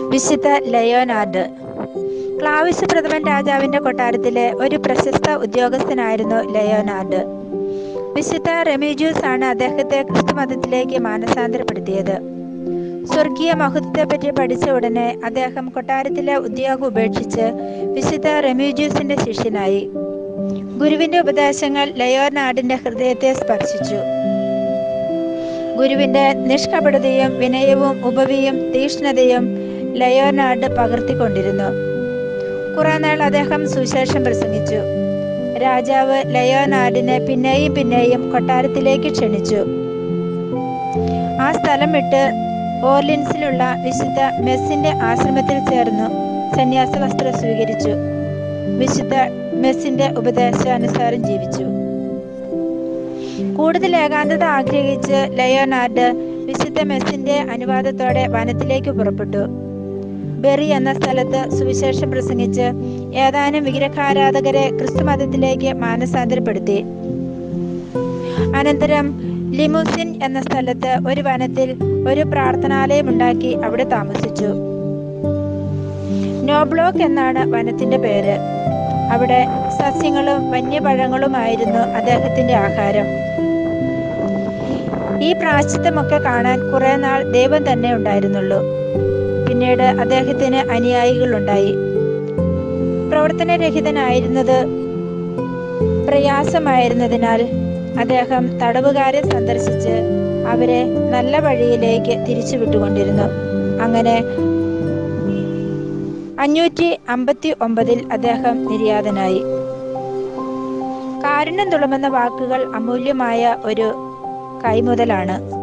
വിശുദ്ധ ലയോനാർഡ് ക്ലാവിസ് പ്രഥമൻ രാജാവിന്റെ കൊട്ടാരത്തിലെ ഒരു പ്രശസ്ത ഉദ്യോഗസ്ഥനായിരുന്നു ലയോനാർഡ് വിശുദ്ധ റെമീജൂസ് ആണ് അദ്ദേഹത്തെ ക്രിസ്തുമതത്തിലേക്ക് മാനസാന്തരപ്പെടുത്തിയത് സ്വർഗീയ മഹത്വത്തെപ്പറ്റി പഠിച്ച ഉടനെ അദ്ദേഹം കൊട്ടാരത്തിലെ ഉദ്യോഗം ഉപേക്ഷിച്ച് വിശുദ്ധ റെമ്യൂജ്യൂസിന്റെ ശിഷ്യനായി ഗുരുവിന്റെ ഉപദേശങ്ങൾ ലയോനാർഡിന്റെ ഹൃദയത്തെ സ്പർശിച്ചു ഗുരുവിന്റെ നിഷ്കപടതയും വിനയവും ഉപവിയും തീഷ്ണതയും ലയോനാർഡ് പകർത്തിക്കൊണ്ടിരുന്നു കുറെ നാൾ അദ്ദേഹം സുശേഷം പ്രസംഗിച്ചു രാജാവ് ലയോനാർഡിനെ പിന്നെയും പിന്നെയും കൊട്ടാരത്തിലേക്ക് ക്ഷണിച്ചു ആ സ്ഥലം വിട്ട് ഓർലിൻസിലുള്ള വിശുദ്ധ മെസ്സിന്റെ ആശ്രമത്തിൽ ചേർന്നു സന്യാസ വസ്ത്രം സ്വീകരിച്ചു വിശുദ്ധ മെസ്സിന്റെ ഉപദേശാനുസാരം ജീവിച്ചു കൂടുതൽ ഏകാന്തത ആഗ്രഹിച്ച് ലയോനാർഡ് വിശുദ്ധ മെസ്സിന്റെ അനുവാദത്തോടെ വനത്തിലേക്ക് പുറപ്പെട്ടു ബെറി എന്ന സ്ഥലത്ത് സുവിശേഷം പ്രസംഗിച്ച് ഏതാനും വിഗ്രഹാരാധകരെ ക്രിസ്തുമതത്തിലേക്ക് മാനസാന്തരപ്പെടുത്തി അനന്തരം ലിമുസിൻ എന്ന സ്ഥലത്ത് ഒരു വനത്തിൽ ഒരു പ്രാർത്ഥനാലയം ഉണ്ടാക്കി അവിടെ താമസിച്ചു നോബ്ലോക്ക് എന്നാണ് വനത്തിന്റെ പേര് അവിടെ സസ്യങ്ങളും വന്യപഴങ്ങളുമായിരുന്നു അദ്ദേഹത്തിന്റെ ആഹാരം ഈ പ്രാശ്ചിത്തമൊക്കെ കാണാൻ കുറെ നാൾ ദൈവം തന്നെ ഉണ്ടായിരുന്നുള്ളൂ പിന്നീട് അദ്ദേഹത്തിന് അനുയായികളുണ്ടായി പ്രവർത്തനരഹിതനായിരുന്നത് പ്രയാസമായിരുന്നതിനാൽ അദ്ദേഹം തടവുകാരെ സന്ദർശിച്ച് അവരെ നല്ല വഴിയിലേക്ക് തിരിച്ചു വിട്ടുകൊണ്ടിരുന്നു അങ്ങനെ അഞ്ഞൂറ്റി അമ്പത്തി ഒമ്പതിൽ അദ്ദേഹം നിര്യാതനായി കാരുണ്യം തുളുമെന്ന വാക്കുകൾ അമൂല്യമായ ഒരു കൈമുതലാണ്